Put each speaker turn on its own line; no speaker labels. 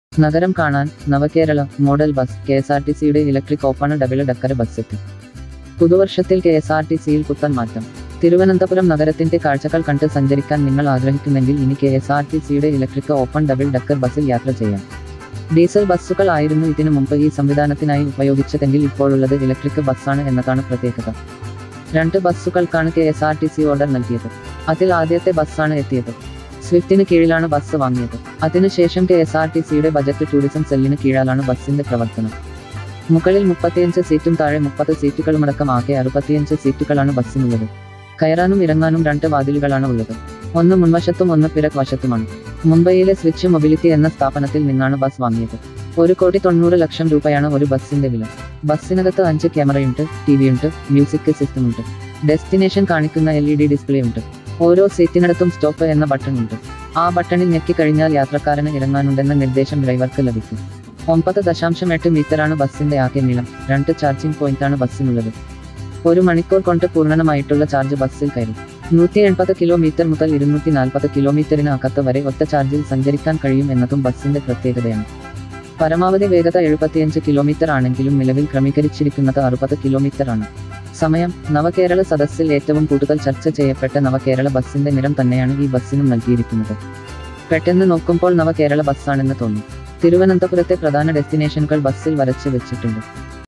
നഗരം കാണാൻ Navakerala model bus K S R T സിയുടെ electric open double decker bus എത്തി പുതുവർഷത്തിൽ കെ എസ് ആർ ടി സിയിൽ പുത്തൻ മാറ്റം തിരുവനന്തപുരം നഗരത്തിന്റെ കാഴ്ചകൾ കണ്ട് സഞ്ചരിക്കാൻ നിങ്ങൾ ആഗ്രഹിക്കുന്നെങ്കിൽ ഇനി കെ എസ് ആർ ടി സിയുടെ ഇലക്ട്രിക് ഓപ്പൺ ഡബിൾ ഡക്കർ ബസ്സിൽ യാത്ര ചെയ്യാം ഡീസൽ ബസ്സുകൾ ആയിരുന്നു ഇതിനു മുമ്പ് ഈ സംവിധാനത്തിനായി ഉപയോഗിച്ചതെങ്കിൽ ഇപ്പോഴുള്ളത് ഇലക്ട്രിക് ബസ്സാണ് എന്നതാണ് പ്രത്യേകത രണ്ട് ബസ്സുകൾക്കാണ് K S R T C order നൽകിയത് അതിൽ ആദ്യത്തെ ബസ്സാണ് എത്തിയത് സ്വിഫ്റ്റിന് കീഴിലാണ് ബസ് വാങ്ങിയത് അതിനുശേഷം കെ എസ് ആർ ടി സിയുടെ ബജറ്റ് ടൂറിസം സെല്ലിന് കീഴിലാണ് ബസ്സിന്റെ പ്രവർത്തനം മുകളിൽ മുപ്പത്തിയഞ്ച് സീറ്റും താഴെ മുപ്പത് സീറ്റുകളുമടക്കം ആകെ അറുപത്തിയഞ്ച് സീറ്റുകളാണ് ബസ്സിനുള്ളത് കയറാനും ഇറങ്ങാനും രണ്ട് വാതിലുകളാണ് ഉള്ളത് ഒന്ന് മുൻവശത്തും ഒന്ന് പിറക് വശത്തുമാണ് മുംബൈയിലെ സ്വിച്ച് മൊബിലിറ്റി എന്ന സ്ഥാപനത്തിൽ നിന്നാണ് ബസ് വാങ്ങിയത് ഒരു കോടി തൊണ്ണൂറ് ലക്ഷം രൂപയാണ് ഒരു ബസ്സിന്റെ വില ബസ്സിനകത്ത് അഞ്ച് ക്യാമറയുണ്ട് ടി വിയുണ്ട് മ്യൂസിക് സിസ്റ്റം ഉണ്ട് ഡെസ്റ്റിനേഷൻ കാണിക്കുന്ന എൽ ഇ ഡി ഡിസ്പ്ലേ ഉണ്ട് ഓരോ സീറ്റിനടുത്തും സ്റ്റോപ്പ് എന്ന ബട്ടൺ ഉണ്ട് ആ ബട്ടണിൽ ഞെക്കിക്കഴിഞ്ഞാൽ യാത്രക്കാരന് ഇറങ്ങാനുണ്ടെന്ന നിർദ്ദേശം ഡ്രൈവർക്ക് ലഭിക്കും ഒമ്പത് ദശാംശം എട്ട് മീറ്ററാണ് ബസ്സിന്റെ ആകെ നീളം രണ്ട് ചാർജിംഗ് പോയിന്റാണ് ബസ്സിനുള്ളത് ഒരു മണിക്കൂർ കൊണ്ട് പൂർണ്ണമായിട്ടുള്ള ചാർജ് ബസ്സിൽ കയറും നൂറ്റി എൺപത് കിലോമീറ്റർ മുതൽ ഇരുന്നൂറ്റി നാൽപ്പത് കിലോമീറ്ററിന് അകത്ത് വരെ ഒറ്റ ചാർജിൽ സഞ്ചരിക്കാൻ കഴിയും എന്നതും ബസ്സിന്റെ പ്രത്യേകതയാണ് പരമാവധി വേഗത എഴുപത്തിയഞ്ച് കിലോമീറ്റർ ആണെങ്കിലും നിലവിൽ ക്രമീകരിച്ചിരിക്കുന്നത് അറുപത് കിലോമീറ്റർ ആണ് സമയം നവകേരള സദസ്സിൽ ഏറ്റവും കൂടുതൽ ചർച്ച ചെയ്യപ്പെട്ട നവകേരള ബസ്സിന്റെ നിറം തന്നെയാണ് ഈ ബസ്സിനും നൽകിയിരിക്കുന്നത് പെട്ടെന്ന് നോക്കുമ്പോൾ നവകേരള ബസ്സാണെന്ന് തോന്നും തിരുവനന്തപുരത്തെ പ്രധാന ഡെസ്റ്റിനേഷനുകൾ ബസ്സിൽ വരച്ച് വെച്ചിട്ടുണ്ട്